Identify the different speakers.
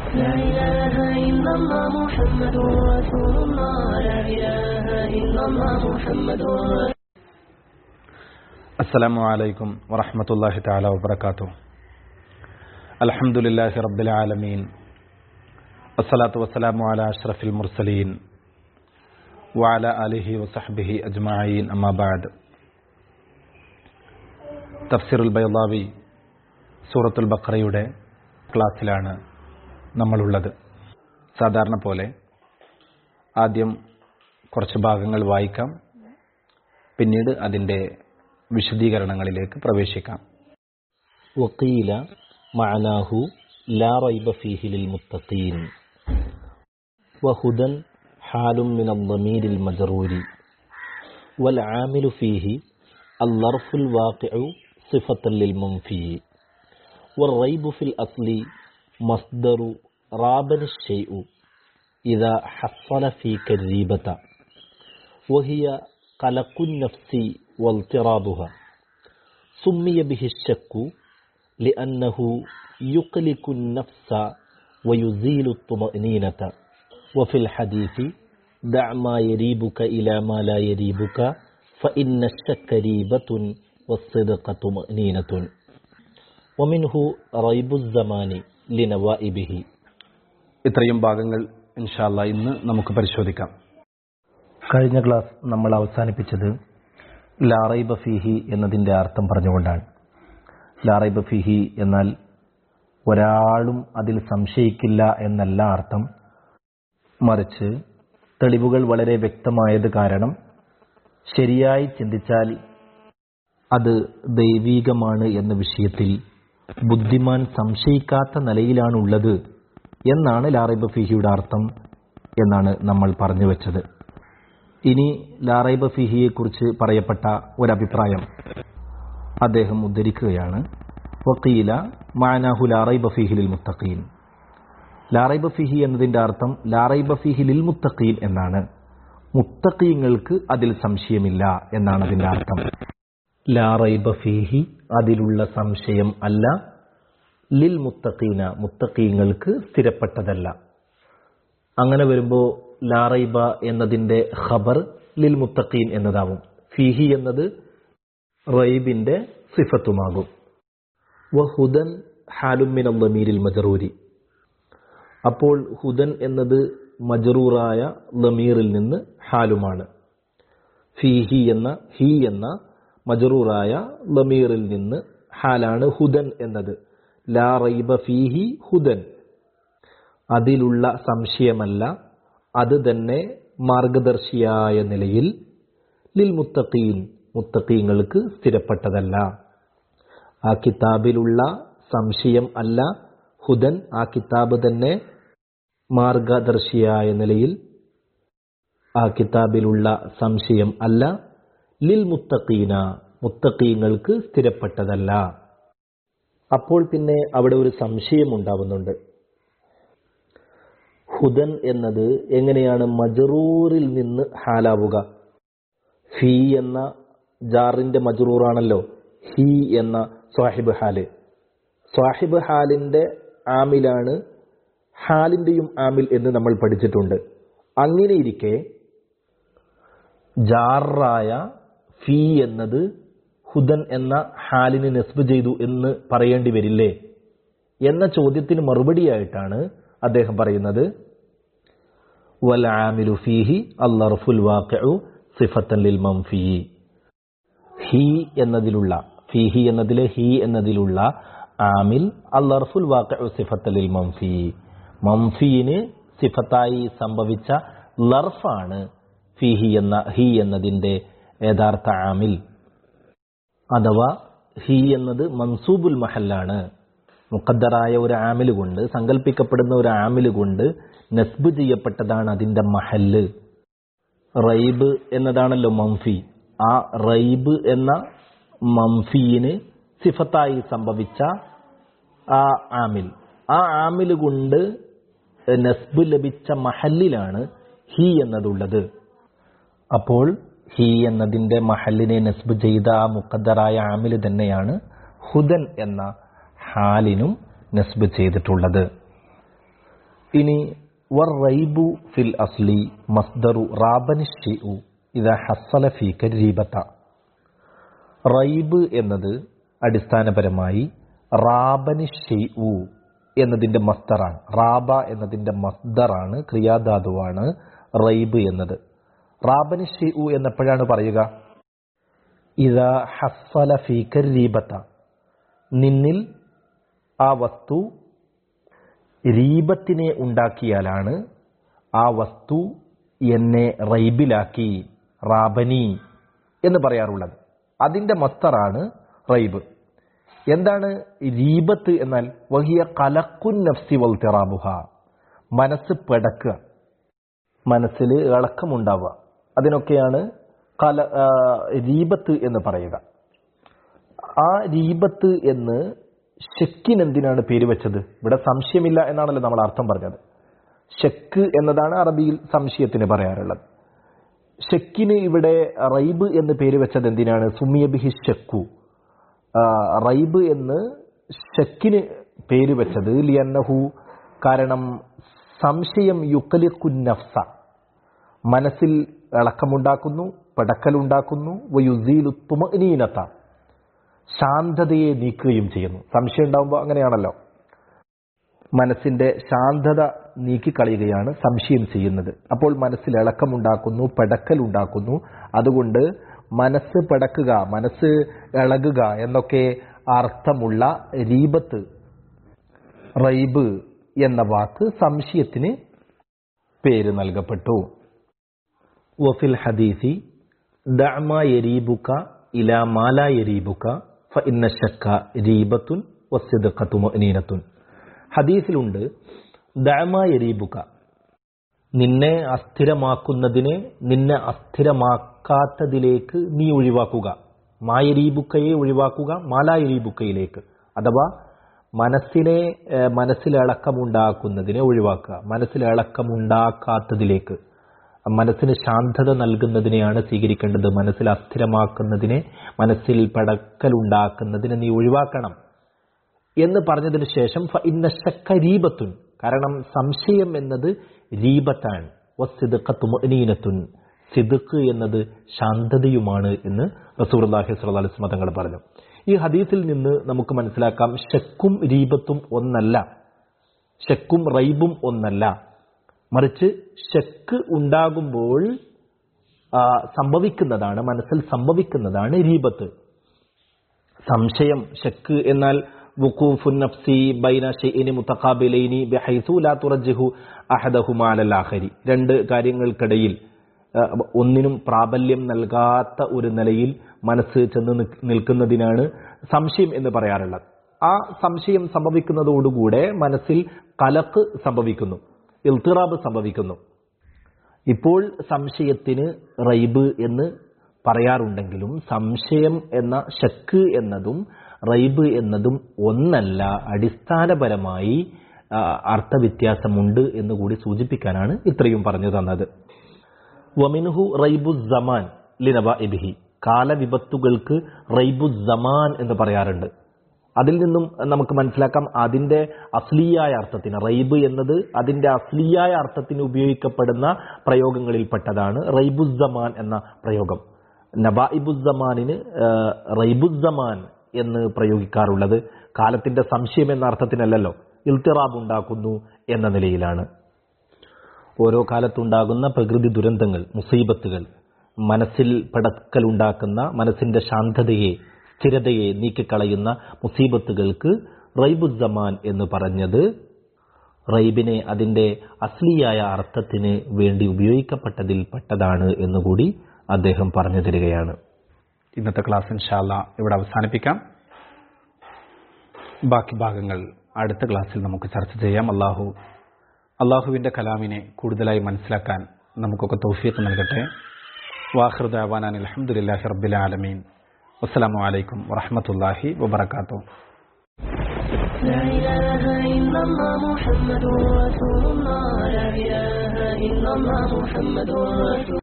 Speaker 1: لا إله إلا الله محمد رسول الله لا إله إلا الله محمد رسول
Speaker 2: السلام عليكم ورحمة الله تعالى وبركاته الحمد لله رب العالمين الصلاة والسلام على أشرف المرسلين وعلى آله وصحبه أجمعين أما بعد തഫ്സീറുൽ ബൈദാവി സൂറത്തുൽ ബക്രയുടെ ക്ലാസ്സിലാണ് നമ്മളുള്ളത് സാധാരണ പോലെ ആദ്യം കുറച്ച് ഭാഗങ്ങൾ വായിക്കാം പിന്നീട് അതിൻ്റെ വിശദീകരണങ്ങളിലേക്ക് പ്രവേശിക്കാം
Speaker 3: وقيل معناه لا ريب فيه للمتقين وهدى حال من الضمير المجرور والعامل فيه الظرف الواقع صفة للمنفي والريب في الأصل مصدر رابن الشيء إذا حصل فيك الريبة وهي قلق النفس واضطرابها سمي به الشك لأنه يقلق النفس ويزيل الطمأنينة وفي الحديث دع ما يريبك إلى ما لا يريبك فإن الشك ريبة والصدق طمأنينة ومنه ريب الزمان لنوائبه
Speaker 2: ഇത്രയും ഭാഗങ്ങൾ ഇൻഷാല്ല ഇന്ന് നമുക്ക് പരിശോധിക്കാം
Speaker 3: കഴിഞ്ഞ ക്ലാസ് നമ്മൾ അവസാനിപ്പിച്ചത് ലാറൈബ ഫീഹി എന്നതിൻ്റെ അർത്ഥം പറഞ്ഞുകൊണ്ടാണ് ലാറൈബ ഫീഹി എന്നാൽ ഒരാളും അതിൽ സംശയിക്കില്ല എന്നല്ല അർത്ഥം മറിച്ച് തെളിവുകൾ വളരെ വ്യക്തമായത് കാരണം ശരിയായി ചിന്തിച്ചാൽ അത് ദൈവീകമാണ് എന്ന വിഷയത്തിൽ ബുദ്ധിമാൻ സംശയിക്കാത്ത നിലയിലാണുള്ളത് എന്നാണ് ലാറൈബ ഫിഹിയുടെ അർത്ഥം എന്നാണ് നമ്മൾ പറഞ്ഞു വെച്ചത് ഇനി ലാറൈബ ഫിഹിയെക്കുറിച്ച് പറയപ്പെട്ട ഒരഭിപ്രായം അദ്ദേഹം ഉദ്ധരിക്കുകയാണ് വക്കീല മാനാഹു ലാറൈബ ഫിഹിലിൽ മുത്തഖീൻ ലാറൈബ ഫിഹി എന്നതിൻ്റെ അർത്ഥം ലാറൈബ ഫിഹിലിൽ മുത്തഖീൻ എന്നാണ് മുത്തഖീങ്ങൾക്ക് അതിൽ സംശയമില്ല എന്നാണ് അതിൻ്റെ അർത്ഥം ലാറൈബ ഫിഹി അതിലുള്ള സംശയം അല്ല ലിൽ മുത്തഖീന മുത്തഖീങ്ങൾക്ക് സ്ഥിരപ്പെട്ടതല്ല അങ്ങനെ വരുമ്പോൾ ലാറൈബ എന്നതിൻ്റെ ഖബർ ലിൽ മുത്തഖീൻ എന്നതാവും ഫിഹി എന്നത് റൈബിന്റെ സിഫത്തുമാകും വഹുദൻ ഹാലുമിൻ ലമീരിൽ മജറൂരി അപ്പോൾ ഹുദൻ എന്നത് മജറൂറായ ലമീറിൽ നിന്ന് ഹാലുമാണ് ഫീഹി എന്ന ഹി എന്ന മജറൂറായ ലമീറിൽ നിന്ന് ഹാലാണ് ഹുദൻ എന്നത് ലാ റൈബ ഫീഹി ഹുദൻ അതിലുള്ള സംശയമല്ല അത് തന്നെ മാർഗദർശിയായ നിലയിൽ ലിൽ മുത്തഖീൻ മുത്തഖീങ്ങൾക്ക് സ്ഥിരപ്പെട്ടതല്ല ആ കിതാബിലുള്ള സംശയം അല്ല ഹുദൻ ആ കിതാബ് തന്നെ മാർഗദർശിയായ നിലയിൽ ആ കിതാബിലുള്ള സംശയം അല്ല ലിൽ മുത്തഖീന മുത്തഖീങ്ങൾക്ക് സ്ഥിരപ്പെട്ടതല്ല അപ്പോൾ പിന്നെ അവിടെ ഒരു സംശയം ഉണ്ടാവുന്നുണ്ട് ഹുദൻ എന്നത് എങ്ങനെയാണ് മജറൂറിൽ നിന്ന് ഹാലാവുക ഫി എന്ന ജാറിന്റെ മജറൂറാണല്ലോ ഹി എന്ന സ്വാഹിബ് ഹാല് സ്വാഹിബ് ഹാലിന്റെ ആമിലാണ് ഹാലിന്റെയും ആമിൽ എന്ന് നമ്മൾ പഠിച്ചിട്ടുണ്ട് അങ്ങനെ ഇരിക്കെ ജാറായ ഫി എന്നത് ഹുദൻ എന്ന ഹാലിന് നെസ്ബ് ചെയ്തു എന്ന് പറയേണ്ടി വരില്ലേ എന്ന ചോദ്യത്തിന് മറുപടിയായിട്ടാണ് അദ്ദേഹം പറയുന്നത് വൽ ആമിലു ഫീഹി അല്ലർഫുൽ വാഖിഉ സിഫത്തൻ ലിൽ മംഫി ഹി എന്നതിലുള്ള ഫീഹി എന്നതിലെ ഹി എന്നതിലുള്ള ആമിൽ അല്ലർഫുൽ വാഖിഉ സിഫത്തൻ ലിൽ മംഫി മംഫീന് സിഫത്തായി സംഭവിച്ച ലർഫാണ് ഫീഹി എന്ന ഹി എന്നതിന്റെ യഥാർത്ഥ ആമിൽ അഥവാ ഹി എന്നത് മൻസൂബുൽ മഹല്ലാണ് മുഖദ്ദറായ ഒരു ആമില് കൊണ്ട് സങ്കല്പിക്കപ്പെടുന്ന ഒരു ആമില് കൊണ്ട് നസ്ബ് ചെയ്യപ്പെട്ടതാണ് അതിന്റെ മഹല്ല് റൈബ് എന്നതാണല്ലോ മംഫി ആ റൈബ് എന്ന മംഫീന് സിഫത്തായി സംഭവിച്ച ആ ആമിൽ ആ ആമിൽ കൊണ്ട് നസ്ബ് ലഭിച്ച മഹല്ലിലാണ് ഹി എന്നതുള്ളത് അപ്പോൾ ഹി എന്നതിന്റെ മഹല്ലിനെ നസ്ബ് ചെയ്ത ആ മുഖദ്ദറായ ആമിൽ തന്നെയാണ് ഹുദൻ എന്ന ഹാലിനും നസ്ബ് ചെയ്തിട്ടുള്ളത് ഇനി വർ റൈബു ഫിൽ അസ്ലി മസ്ദറു റാബനി ഷെയ്ഉ ഇതാ ഹസ്സല ഫീക രീബത്ത റൈബ് എന്നത് അടിസ്ഥാനപരമായി റാബനി ഷെയ്ഉ എന്നതിന്റെ മസ്ദറാണ് റാബ എന്നതിന്റെ മസ്ദറാണ് ക്രിയാധാതുവാണ് റൈബ് എന്നത് റാബനി ഷെയ്ഉ എന്നെപ്പോഴാണ് പറയുക ഇതാ ഹസ്സല ഫീക രീബത്ത നിന്നിൽ ആ വസ്തു രീപത്തിനെ ഉണ്ടാക്കിയാലാണ് ആ വസ്തു എന്നെ റൈബിലാക്കി റാബനി എന്ന് പറയാറുള്ളത് അതിന്റെ മസ്തറാണ് റൈബ് എന്താണ് രീപത്ത് എന്നാൽ വഹിയ കലക്കുൻ നഫ്സി വൽ തിറാബുഹ മനസ്സ് പെടക്കുക മനസ്സിൽ ഇളക്കമുണ്ടാവുക അതിനൊക്കെയാണ് കല ആ, രീപത്ത് എന്ന് പറയുക ആ രീപത്ത് എന്ന് ഷെക്കിന് എന്തിനാണ് പേര് വെച്ചത് ഇവിടെ സംശയമില്ല എന്നാണല്ലോ നമ്മൾ അർത്ഥം പറഞ്ഞത് ഷെക്ക് എന്നതാണ് അറബിയിൽ സംശയത്തിന് പറയാറുള്ളത് ഷെക്കിന് ഇവിടെ റൈബ് എന്ന് പേര് വെച്ചത് എന്തിനാണ് സുമിയബിഹി ഷെക്കു ആ, റൈബ് എന്ന് ഷെക്കിന് പേര് വെച്ചത് ലിയന്നഹു കാരണം സംശയം യുക്കലിഖുൻ നഫ്സ മനസ്സിൽ ഇളക്കമുണ്ടാക്കുന്നു പടക്കലുണ്ടാക്കുന്നു വയുസീലു തുമനീനത്ത ശാന്തതയെ നീക്കുകയും ചെയ്യുന്നു സംശയം ഉണ്ടാകുമ്പോൾ അങ്ങനെയാണല്ലോ മനസ്സിന്റെ ശാന്തത നീക്കിക്കളയുകയാണ് സംശയം ചെയ്യുന്നത് അപ്പോൾ മനസ്സിൽ ഇളക്കമുണ്ടാക്കുന്നു പെടക്കൽ ഉണ്ടാക്കുന്നു അതുകൊണ്ട് മനസ്സ് പെടക്കുക മനസ്സ് ഇളകുക എന്നൊക്കെ അർത്ഥമുള്ള രീപത്ത് റൈബ് എന്ന വാക്ക് സംശയത്തിന് പേര് നൽകപ്പെട്ടു വഫിൽ ഹദീസി ദഅമ യരീബുക ഇലാ മാല യരീബുക ഫഇന്ന ശക്ക രീബത്തുൻ വസ്യദഖത്തു മുഅ്നീനത്തുൻ ഹദീസിലുണ്ട് ദഅമ യരീബുക നിന്നെ അസ്ഥിരമാക്കുന്നതിനെ നിന്നെ അസ്ഥിരമാക്കാത്തതിലേക്ക് നീ ഒഴിവാക്കുക മായരീബുക്കയെ ഒഴിവാക്കുക മാലായരീബുക്കയിലേക്ക് അഥവാ മനസ്സിനെ ഏഹ്, മനസ്സിലിളക്കമുണ്ടാക്കുന്നതിനെ ഒഴിവാക്കുക മനസ്സിലിളക്കമുണ്ടാക്കാത്തതിലേക്ക് മനസ്സിന് ശാന്തത നൽകുന്നതിനെയാണ് സ്വീകരിക്കേണ്ടത് മനസ്സിൽ അസ്ഥിരമാക്കുന്നതിനെ മനസ്സിൽ പടക്കലുണ്ടാക്കുന്നതിനെ നീ ഒഴിവാക്കണം എന്ന് പറഞ്ഞതിന് ശേഷം ഫ ഇന്ന ശക്ക രീപത്തുൻ കാരണം സംശയം എന്നത് രീപത്താണ് വസ്തുക്കത്തുമനീനത്തുൻ സിദുക്ക് എന്നത് ശാന്തതയുമാണ് എന്ന് റസൂർലാഹി സ്വലാസ് മതങ്ങൾ പറഞ്ഞു ഈ ഹദീസിൽ നിന്ന് നമുക്ക് മനസ്സിലാക്കാം ഷക്കും രീപത്തും ഒന്നല്ല ഷക്കും റൈബും ഒന്നല്ല മറിച്ച് ഷക്ക് ഉണ്ടാകുമ്പോൾ ആ, സംഭവിക്കുന്നതാണ് മനസ്സിൽ സംഭവിക്കുന്നതാണ് രീപത്ത് സംശയം ഷക്ക് എന്നാൽ വുഖൂഫുൻ നഫ്സി ബൈന ഷൈഇനി മുതഖാബിലൈനി ബിഹൈസു ലാ തുറജ്ജിഹു അഹദഹുമാ അലൽ ആഖരി രണ്ട് കാര്യങ്ങൾക്കിടയിൽ ആ, ഒന്നിനും പ്രാബല്യം നൽകാത്ത ഒരു നിലയിൽ മനസ്സ് ചെന്ന് നിൽക്ക് നിൽക്കുന്നതിനാണ് സംശയം എന്ന് പറയാറുള്ളത് ആ സംശയം സംഭവിക്കുന്നതോടുകൂടെ മനസ്സിൽ കലക്ക് സംഭവിക്കുന്നു ഇൽത്തിറാബ് സംഭവിക്കുന്നു ഇപ്പോൾ സംശയത്തിന് റൈബ് എന്ന് പറയാറുണ്ടെങ്കിലും സംശയം എന്ന ഷക്ക് എന്നതും റൈബ് എന്നതും ഒന്നല്ല അടിസ്ഥാനപരമായി ആ, അർത്ഥവ്യത്യാസമുണ്ട് എന്ന് കൂടി സൂചിപ്പിക്കാനാണ് ഇത്രയും പറഞ്ഞു തന്നത് വമിൻഹു റൈബു സമാൻ ലിനബ ഇബിഹി കാലവിപത്തുകൾക്ക് റൈബു സമാൻ എന്ന് പറയാറുണ്ട് അതിൽ നിന്നും നമുക്ക് മനസ്സിലാക്കാം അതിന്റെ അസ്ലിയായ അർത്ഥത്തിന് റൈബ് എന്നത് അതിന്റെ അസ്ലിയായ അർത്ഥത്തിന് ഉപയോഗിക്കപ്പെടുന്ന പ്രയോഗങ്ങളിൽപ്പെട്ടതാണ് റൈബുസമാൻ എന്ന പ്രയോഗം നബായിബുസമാനിന് റൈബുസമാൻ എന്ന് പ്രയോഗിക്കാറുള്ളത് കാലത്തിന്റെ സംശയം എന്ന അർത്ഥത്തിനല്ലല്ലോ ഇൽത്തിറാബ് ഉണ്ടാക്കുന്നു എന്ന നിലയിലാണ് ഓരോ കാലത്തുണ്ടാകുന്ന പ്രകൃതി ദുരന്തങ്ങൾ മുസീബത്തുകൾ മനസ്സിൽ പടക്കലുണ്ടാക്കുന്ന മനസ്സിന്റെ ശാന്തതയെ സ്ഥിരതയെ നീക്കിക്കളയുന്ന മുസീബത്തുകൾക്ക് റൈബുസമാൻ എന്ന് പറഞ്ഞത് റൈബിനെ അതിന്റെ അസ്ലിയായ അർത്ഥത്തിന് വേണ്ടി ഉപയോഗിക്കപ്പെട്ടതിൽ പെട്ടതാണ് എന്നുകൂടി അദ്ദേഹം പറഞ്ഞു തരികയാണ്
Speaker 2: ഇന്നത്തെ ക്ലാസ് ഇൻഷാല്ല ഇവിടെ അവസാനിപ്പിക്കാം ബാക്കി ഭാഗങ്ങൾ അടുത്ത ക്ലാസ്സിൽ നമുക്ക് ചർച്ച ചെയ്യാം അള്ളാഹു അള്ളാഹുവിൻ്റെ കലാമിനെ കൂടുതലായി മനസ്സിലാക്കാൻ നമുക്കൊക്കെ തൗഫീഖ് നൽകട്ടെ വാഹൃദാവാനാൻ അലഹമുല്ലാഹി റബ്ബിൽ ആലമീൻ അസ്സലാമു അലൈക്കും വറഹമത്തല്ലാഹി വബർക്കാത്തു
Speaker 1: لا إله إلا الله محمد رسول الله لا إله إلا الله محمد رسول